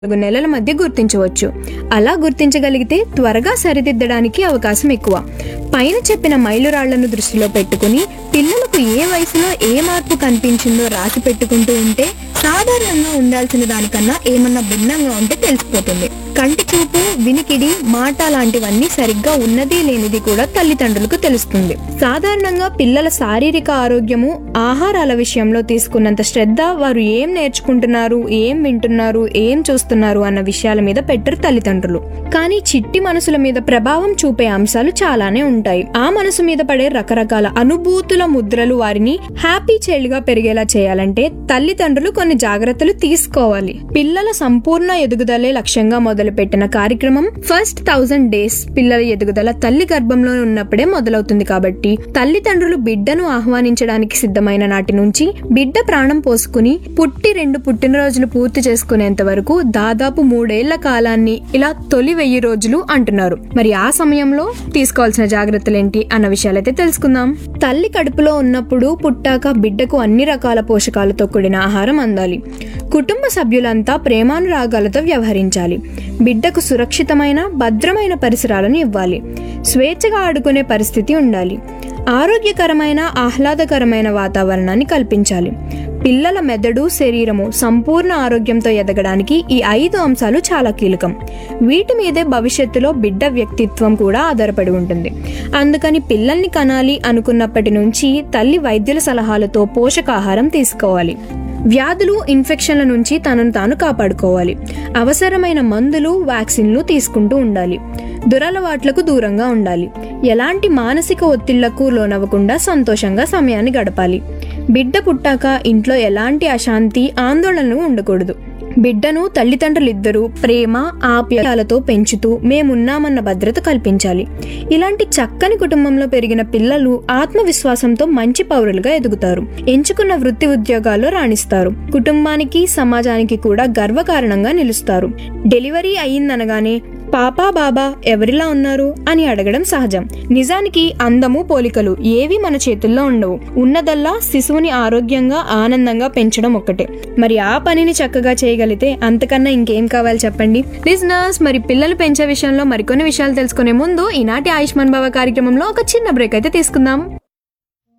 నాలుగు నెలల మధ్య గుర్తించవచ్చు అలా గుర్తించగలిగితే త్వరగా సరిదిద్దడానికి అవకాశం ఎక్కువ పైన చెప్పిన మైలురాళ్లను దృష్టిలో పెట్టుకుని పిల్లలకు ఏ వయసులో ఏ మార్పు కనిపించిందో రాసి పెట్టుకుంటూ ఉంటే సాధారణంగా ఉండాల్సిన దానికన్నా ఏమన్నా భిన్నంగా ఉంటే తెలిసిపోతుంది కంటి చూపు వినికిడి మాట లాంటివన్నీ సరిగ్గా ఉన్నది లేనిది కూడా తల్లిదండ్రులకు తెలుస్తుంది సాధారణంగా పిల్లల శారీరక ఆరోగ్యము ఆహారాల విషయంలో తీసుకున్నంత శ్రద్ధ వారు ఏం నేర్చుకుంటున్నారు ఏం వింటున్నారు ఏం చూస్తున్నారు అన్న విషయాల మీద పెట్టరు తల్లిదండ్రులు కానీ చిట్టి మనసుల మీద ప్రభావం చూపే అంశాలు చాలానే ఉంటాయి ఆ మనసు మీద పడే రకరకాల అనుభూతుల ముద్రలు వారిని హ్యాపీ చైల్డ్ గా పెరిగేలా చేయాలంటే తల్లిదండ్రులు కొన్ని జాగ్రత్తలు తీసుకోవాలి పిల్లల సంపూర్ణ ఎదుగుదలే లక్ష్యంగా మొదలుపెట్టిన కార్యక్రమం ఫస్ట్ థౌజండ్ డేస్ పిల్లల ఎదుగుదల తల్లి గర్భంలో ఉన్నప్పుడే మొదలవుతుంది కాబట్టి తల్లిదండ్రులు బిడ్డను ఆహ్వానించడానికి సిద్ధమైన నాటి నుంచి బిడ్డ ప్రాణం పోసుకుని పుట్టి రెండు పుట్టినరోజులు పూర్తి చేసుకునేంత వరకు దాదాపు మూడేళ్ల కాలాన్ని ఇలా తొలి వెయ్యి రోజులు అంటున్నారు మరి ఆ సమయంలో తీసుకోవాల్సిన జాగ్రత్తలేంటి అన్న విషయాలైతే తెలుసుకుందాం తల్లి కడుపులో ఉన్నప్పుడు పుట్టాక బిడ్డకు అన్ని రకాల పోషకాలతో కూడిన ఆహారం అందాలి కుటుంబ సభ్యులంతా ప్రేమానురాగాలతో వ్యవహరించాలి బిడ్డకు సురక్షితమైన భద్రమైన పరిసరాలను ఇవ్వాలి స్వేచ్ఛగా ఆడుకునే పరిస్థితి ఉండాలి ఆరోగ్యకరమైన ఆహ్లాదకరమైన వాతావరణాన్ని కల్పించాలి పిల్లల మెదడు శరీరము సంపూర్ణ ఆరోగ్యంతో ఎదగడానికి ఈ ఐదు అంశాలు చాలా కీలకం వీటి మీదే భవిష్యత్తులో బిడ్డ వ్యక్తిత్వం కూడా ఆధారపడి ఉంటుంది అందుకని పిల్లల్ని కనాలి అనుకున్నప్పటి నుంచి తల్లి వైద్యుల సలహాలతో పోషకాహారం తీసుకోవాలి వ్యాధులు ఇన్ఫెక్షన్ల నుంచి తనను తాను కాపాడుకోవాలి అవసరమైన మందులు వ్యాక్సిన్లు తీసుకుంటూ ఉండాలి దురలవాట్లకు దూరంగా ఉండాలి ఎలాంటి మానసిక ఒత్తిళ్లకు లోనవ్వకుండా సంతోషంగా సమయాన్ని గడపాలి బిడ్డ పుట్టాక ఇంట్లో ఎలాంటి అశాంతి ఆందోళనలు ఉండకూడదు బిడ్డను తల్లిదండ్రులిద్దరూ ప్రేమ ఆప్యాయాలతో పెంచుతూ మేమున్నామన్న భద్రత కల్పించాలి ఇలాంటి చక్కని కుటుంబంలో పెరిగిన పిల్లలు ఆత్మవిశ్వాసంతో మంచి పౌరులుగా ఎదుగుతారు ఎంచుకున్న వృత్తి ఉద్యోగాల్లో రాణిస్తారు కుటుంబానికి సమాజానికి కూడా గర్వకారణంగా నిలుస్తారు డెలివరీ అయ్యిందనగానే పాపా బాబా ఎవరిలా ఉన్నారు అని అడగడం సహజం నిజానికి అందము పోలికలు ఏవి మన చేతుల్లో ఉండవు ఉన్నదల్లా శిశువుని ఆరోగ్యంగా ఆనందంగా పెంచడం ఒక్కటే మరి ఆ పనిని చక్కగా చేయగలిగితే అంతకన్నా ఇంకేం కావాలి చెప్పండి లిజనర్స్ మరి పిల్లలు పెంచే విషయంలో మరికొన్ని విషయాలు తెలుసుకునే ముందు ఈనాటి ఆయుష్మాన్ భవ కార్యక్రమంలో ఒక చిన్న బ్రేక్ అయితే తీసుకుందాం